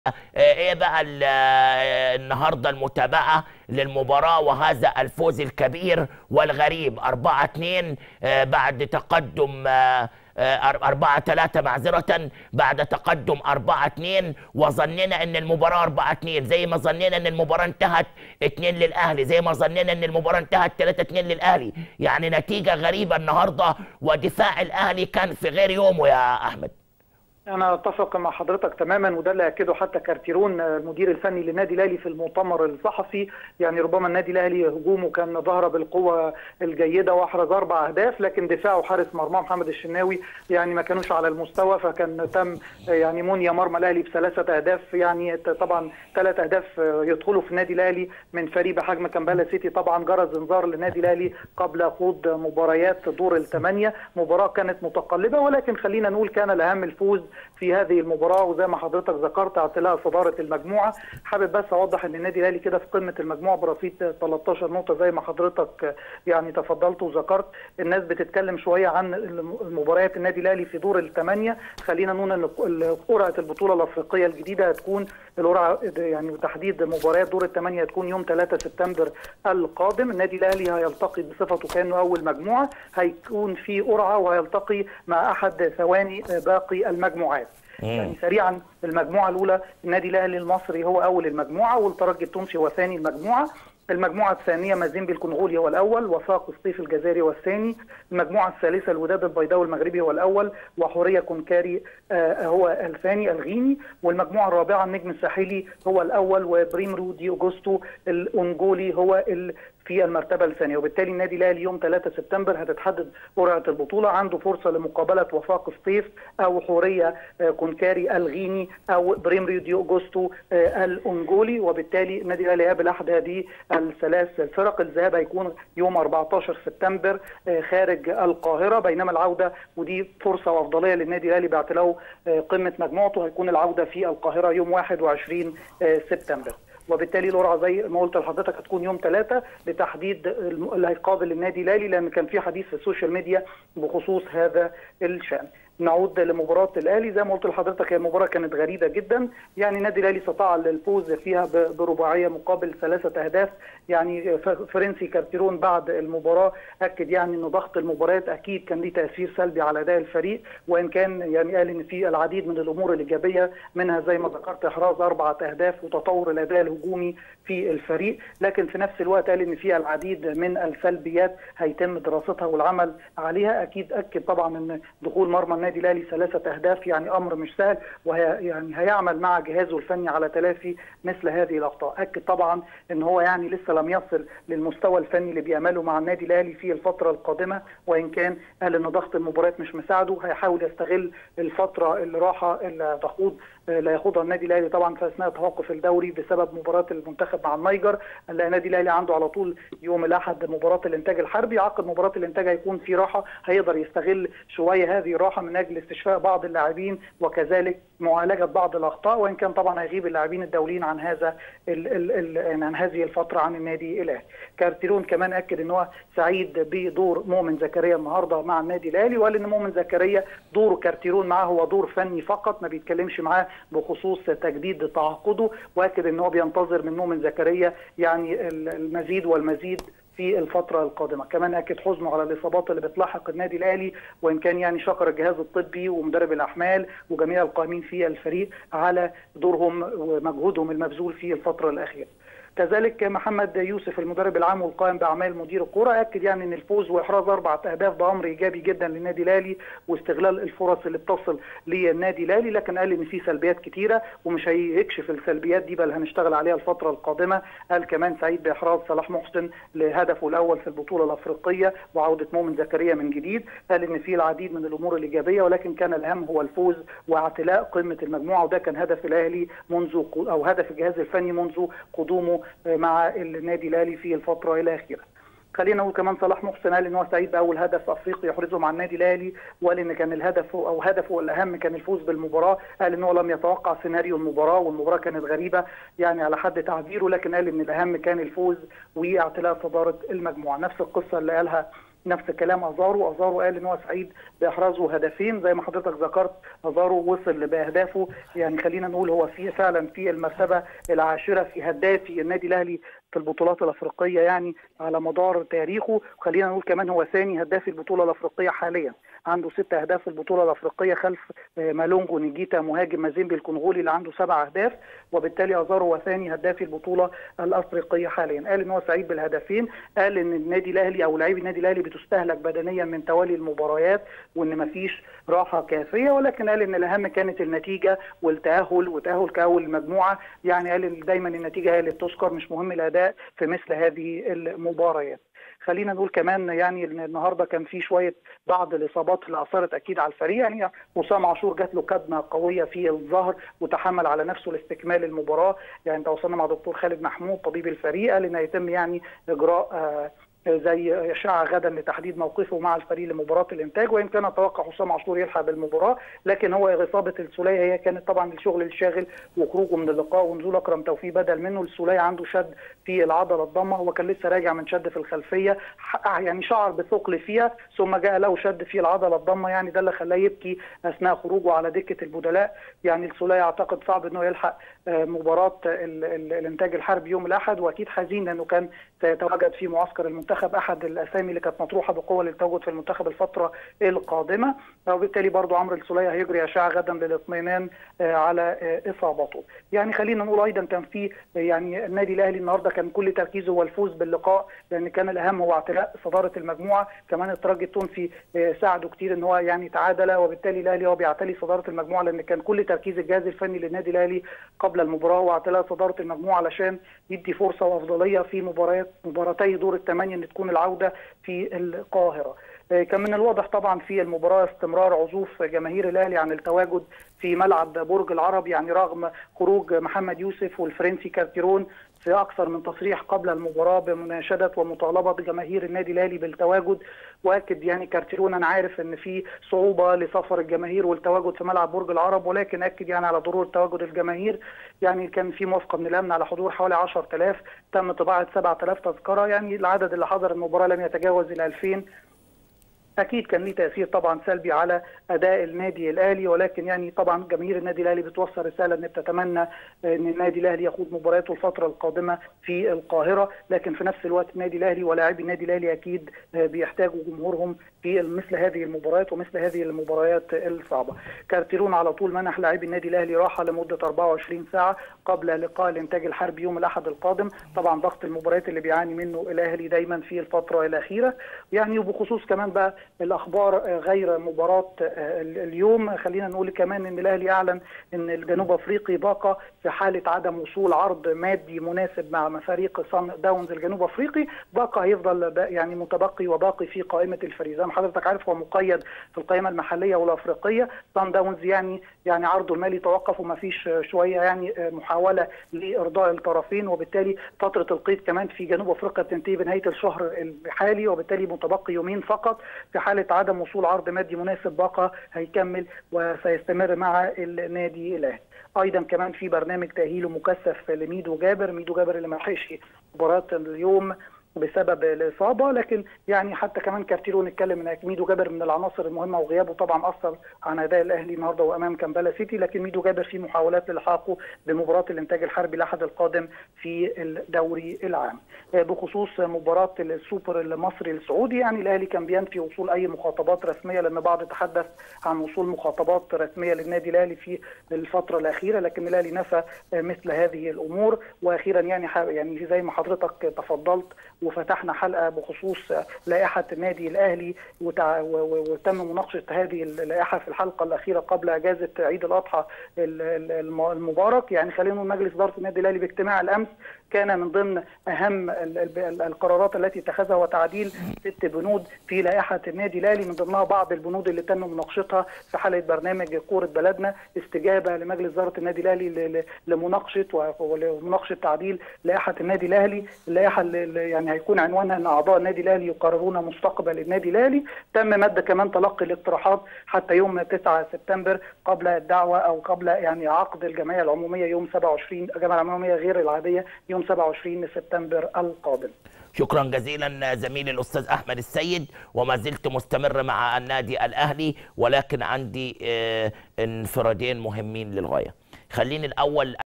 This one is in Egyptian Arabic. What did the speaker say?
ايه بقى ال- النهارده المتابعه للمباراه وهذا الفوز الكبير والغريب 4 2 بعد تقدم 4 3 معذره بعد تقدم 4 2 وظننا ان المباراه 4 2 زي ما ظننا ان المباراه انتهت 2 للاهلي زي ما ظننا ان المباراه انتهت 3 2 للاهلي يعني نتيجه غريبه النهارده ودفاع الاهلي كان في غير يومه يا احمد انا اتفق مع حضرتك تماما وده اللي اكده حتى كارتيرون المدير الفني للنادي الاهلي في المؤتمر الصحفي يعني ربما النادي الاهلي هجومه كان ظهر بالقوه الجيده واحرز اربع اهداف لكن دفاعه وحارس مرمى محمد الشناوي يعني ما كانوش على المستوى فكان تم يعني منيا مرمى الاهلي بثلاثه اهداف يعني طبعا ثلاث اهداف يدخلوا في النادي الاهلي من فريق بحجم كامبالا سيتي طبعا جرس انذار للنادي الاهلي قبل خوض مباريات دور الثمانيه مباراه كانت متقلبه ولكن خلينا نقول كان الاهم الفوز في هذه المباراه وزي ما حضرتك ذكرت اعتلاء صداره المجموعه حابب بس اوضح ان النادي الاهلي كده في قمه المجموعه برصيد 13 نقطه زي ما حضرتك يعني تفضلت وذكرت الناس بتتكلم شويه عن مباريات النادي الاهلي في دور الثمانيه خلينا نقول ان قرعه البطوله الافريقيه الجديده هتكون القرعه يعني تحديد مباريات دور الثمانيه هتكون يوم 3 سبتمبر القادم النادي الاهلي هيلتقي بصفته كانه اول مجموعه هيكون في قرعه وهيلتقي مع احد ثواني باقي المجموعات يعني سريعا المجموعه الاولى النادي الاهلي المصري هو اول المجموعه والترجي التونسي هو ثاني المجموعه المجموعة الثانية مازيمبي الكونغولي هو الأول وفاق الصيف الجزائري هو الثاني المجموعة الثالثة الوداد البيضاوي المغربي هو الأول وحورية كونكاري آه هو الثاني الغيني والمجموعة الرابعة النجم الساحلي هو الأول وبريمرو دي أوجوستو الأنجولي هو ال في المرتبه الثانيه وبالتالي النادي الاهلي يوم 3 سبتمبر هتتحدد قرعه البطوله عنده فرصه لمقابله وفاق الصيف او حوريه كونكاري الغيني او بريمريو دي اوجوستو الانجولي وبالتالي النادي الاهلي يقابل احد هذه الثلاث الفرق الذهاب هيكون يوم 14 سبتمبر خارج القاهره بينما العوده ودي فرصه وافضليه للنادي الاهلي باعتلاء قمه مجموعته هيكون العوده في القاهره يوم 21 سبتمبر وبالتالي القرعه زي ما قلت لحضرتك هتكون يوم ثلاثة لتحديد اللي هيقابل النادي الاهلي لان كان في حديث في السوشيال ميديا بخصوص هذا الشان. نعود لمباراه الاهلي زي ما قلت لحضرتك هي المباراه كانت غريبه جدا يعني النادي الاهلي استطاع الفوز فيها برباعيه مقابل ثلاثه اهداف يعني فرنسي كارتيرون بعد المباراه اكد يعني ان ضغط المباريات اكيد كان ليه تاثير سلبي على اداء الفريق وان كان يعني قال ان في العديد من الامور الايجابيه منها زي ما ذكرت احراز اربعه اهداف وتطور الاداء الهجومي في الفريق لكن في نفس الوقت قال ان في العديد من السلبيات هيتم دراستها والعمل عليها اكيد اكد طبعا ان دخول مرمى النادي الاهلي ثلاثه اهداف يعني امر مش سهل وهي يعني هيعمل مع جهازه الفني على تلافي مثل هذه الاخطاء اكد طبعا ان هو يعني لسه لم يصل للمستوى الفني اللي بيعمله مع النادي الاهلي في الفتره القادمه وان كان قال ان ضغط المباريات مش مساعده هيحاول يستغل الفتره اللي راحه اللي تخوض لا يخوضها النادي الاهلي طبعا في اثناء توقف الدوري بسبب مباراه المنتخب مع النيجر النادي الاهلي عنده على طول يوم الاحد مباراه الانتاج الحربي عقد مباراه الانتاج هيكون في راحه هيقدر يستغل شويه هذه الراحه من اجل استشفاء بعض اللاعبين وكذلك معالجه بعض الاخطاء وان كان طبعا هيغيب اللاعبين الدوليين عن هذا ال ال ال عن هذه الفتره عن النادي الاهلي كارتيرون كمان اكد ان هو سعيد بدور مؤمن زكريا النهارده مع النادي الاهلي وقال ان مؤمن زكريا دوره كارتيرون معاه هو دور فني فقط ما بيتكلمش معاه بخصوص تجديد تعاقده واكد ان هو بينتظر من مؤمن زكريا يعني المزيد والمزيد في الفترة القادمة كمان أكد حزنه على الإصابات اللي بتلاحق النادي الأهلي وإن كان يعني شكر الجهاز الطبي ومدرب الأحمال وجميع القائمين في الفريق على دورهم ومجهودهم المبذول في الفترة الأخيرة كذلك محمد يوسف المدرب العام والقائم باعمال مدير الكره اكد يعني ان الفوز واحراز اربع اهداف ده امر ايجابي جدا للنادي الاهلي واستغلال الفرص اللي بتصل للنادي الاهلي لكن قال ان في سلبيات كتيره ومش هيكشف السلبيات دي بل هنشتغل عليها الفتره القادمه قال كمان سعيد باحراز صلاح محسن لهدفه الاول في البطوله الافريقيه وعوده مؤمن زكريا من جديد قال ان في العديد من الامور الايجابيه ولكن كان الاهم هو الفوز واعتلاء قمه المجموعه وده كان هدف الاهلي منذ او هدف الجهاز الفني منذ قدومه مع النادي الاهلي في الفتره الى اخره. خلينا نقول كمان صلاح محسن قال ان هو سعيد باول هدف افريقي يحرزه مع النادي الاهلي وقال ان كان الهدف او هدفه الاهم كان الفوز بالمباراه قال ان هو لم يتوقع سيناريو المباراه والمباراه كانت غريبه يعني على حد تعبيره لكن قال ان الاهم كان الفوز واعتلاء صداره المجموعه نفس القصه اللي قالها نفس الكلام ازارو ازارو قال ان هو سعيد باحرازه هدفين زي ما حضرتك ذكرت ازارو وصل باهدافه يعني خلينا نقول هو في فعلا في المرتبه العاشره في هدافي النادي الاهلي في البطولات الافريقيه يعني على مدار تاريخه وخلينا نقول كمان هو ثاني هداف البطوله الافريقيه حاليا عنده ست اهداف في البطوله الافريقيه خلف مالونجو نيجيتا مهاجم مازيمبي الكونغولي اللي عنده سبع اهداف وبالتالي ازارو هو ثاني هداف البطوله الافريقيه حاليا قال ان هو سعيد بالهدفين قال ان النادي الاهلي او لاعبي النادي الاهلي بتستهلك بدنيا من توالي المباريات وان مفيش راحه كافيه ولكن قال ان الاهم كانت النتيجه والتاهل وتاهل كاول المجموعه يعني قال دايما النتيجه هي اللي بتذكر مش مهم الاداء في مثل هذه المباريات خلينا نقول كمان يعني ان النهارده كان في شويه بعض الاصابات اللي اثرت اكيد على الفريق يعني حسام عاشور جات له كدمه قويه في الظهر وتحمل على نفسه لاستكمال المباراه يعني تواصلنا مع دكتور خالد محمود طبيب الفريق قال ان هيتم يعني اجراء آه زي اشاعه غدا لتحديد موقفه مع الفريق لمباراه الانتاج وان كان اتوقع حسام عاشور يلحق بالمباراه لكن هو اصابه السوليه هي كانت طبعا الشغل الشاغل وخروجه من اللقاء ونزول اكرم توفيق بدل منه السوليه عنده شد في العضله الضمه هو كان لسه راجع من شد في الخلفيه يعني شعر بثقل فيها ثم جاء له شد في العضله الضمه يعني ده اللي خلاه يبكي اثناء خروجه على دكه البدلاء يعني السوليه اعتقد صعب انه يلحق مباراه الانتاج الحربي يوم الاحد واكيد حزين لانه كان سيتواجد في معسكر المنتخب احد الاسامي اللي كانت مطروحه بقوه للتواجد في المنتخب الفتره القادمه وبالتالي برضو عمرو السوليه هيجري اشعه غدا للاطمئنان على اصابته يعني خلينا نقول ايضا كان في يعني النادي الاهلي النهارده كان كل تركيزه هو الفوز باللقاء لان كان الاهم هو اعتلاء صداره المجموعه كمان الترجي التونسي ساعده كتير ان هو يعني تعادل وبالتالي الاهلي هو بيعتلي صداره المجموعه لان كان كل تركيز الجهاز الفني للنادي الاهلي قبل المباراه واعتلاء صداره المجموعه علشان يدي فرصه وافضليه في مباريات مباراتي دور الثمانيه ان تكون العوده في القاهره. كان من الواضح طبعا في المباراه استمرار عزوف جماهير الاهلي عن التواجد في ملعب برج العرب يعني رغم خروج محمد يوسف والفرنسي كارتيرون في اكثر من تصريح قبل المباراه بمناشده ومطالبه بجماهير النادي الاهلي بالتواجد واكد يعني كارتيرون انا عارف ان في صعوبه لسفر الجماهير والتواجد في ملعب برج العرب ولكن اكد يعني على ضروره تواجد الجماهير يعني كان في موافقه من الامن على حضور حوالي 10000 تم طباعه 7000 تذكره يعني العدد اللي حضر المباراه لم يتجاوز ال 2000 اكيد كان ليه تاثير طبعا سلبي على اداء النادي الاهلي ولكن يعني طبعا جماهير النادي الاهلي بتوصل رساله ان بتتمنى ان النادي الاهلي يخوض مبارياته الفتره القادمه في القاهره لكن في نفس الوقت النادي الاهلي ولاعبي النادي الاهلي اكيد بيحتاجوا جمهورهم في مثل هذه المباريات ومثل هذه المباريات الصعبه. كارتيرون على طول منح لاعبي النادي الاهلي راحه لمده 24 ساعه قبل لقاء الانتاج الحربي يوم الاحد القادم، طبعا ضغط المباريات اللي بيعاني منه الاهلي دايما في الفتره الاخيره، يعني وبخصوص كمان بقى الاخبار غير مباراه اليوم خلينا نقول كمان ان الاهلي اعلن ان الجنوب افريقي باقه في حاله عدم وصول عرض مادي مناسب مع فريق صن داونز الجنوب افريقي باقه هيفضل يعني متبقي وباقي في قائمه الفريق زي ما حضرتك عارف هو مقيد في القائمه المحليه والافريقيه صن داونز يعني يعني عرضه المالي توقف وما فيش شويه يعني محاوله لارضاء الطرفين وبالتالي فتره القيد كمان في جنوب افريقيا بتنتهي بنهايه الشهر الحالي وبالتالي متبقي يومين فقط في حاله عدم وصول عرض مادي مناسب باقه هيكمل وسيستمر مع النادي الاهلي. ايضا كمان في برنامج تاهيل مكثف لميدو جابر، ميدو جابر اللي ما لحقش مباراه اليوم بسبب الاصابه لكن يعني حتى كمان كارتيرون اتكلم ان ميدو جابر من العناصر المهمه وغيابه طبعا اثر عن اداء الاهلي النهارده وامام كامبالا سيتي لكن ميدو جابر في محاولات لالحاقه بمباراه الانتاج الحربي الاحد القادم في الدوري العام. بخصوص مباراه السوبر المصري السعودي يعني الاهلي كان بينفي وصول اي مخاطبات رسميه لان بعض تحدث عن وصول مخاطبات رسميه للنادي الاهلي في الفتره الاخيره لكن الاهلي نفى مثل هذه الامور واخيرا يعني يعني زي ما حضرتك تفضلت وفتحنا حلقه بخصوص لائحه النادي الاهلي وتم مناقشه هذه اللائحه في الحلقه الاخيره قبل اجازه عيد الاضحى المبارك يعني خلينا نقول مجلس اداره النادي الاهلي باجتماع الامس كان من ضمن اهم القرارات التي اتخذها وتعديل ست بنود في لائحه النادي الاهلي من ضمنها بعض البنود اللي تم مناقشتها في حلقه برنامج كوره بلدنا استجابه لمجلس اداره النادي الاهلي لمناقشه ومناقشه تعديل لائحه النادي الاهلي اللائحه اللي يعني يعني هيكون عنوانها ان اعضاء النادي الاهلي يقررون مستقبل النادي الاهلي تم مد كمان تلقي الاقتراحات حتى يوم 9 سبتمبر قبل الدعوه او قبل يعني عقد الجمعيه العموميه يوم 27 الجمعيه العموميه غير العاديه يوم 27 سبتمبر القادم شكرا جزيلا زميلي الاستاذ احمد السيد وما زلت مستمر مع النادي الاهلي ولكن عندي آه، انفرادين مهمين للغايه خليني الاول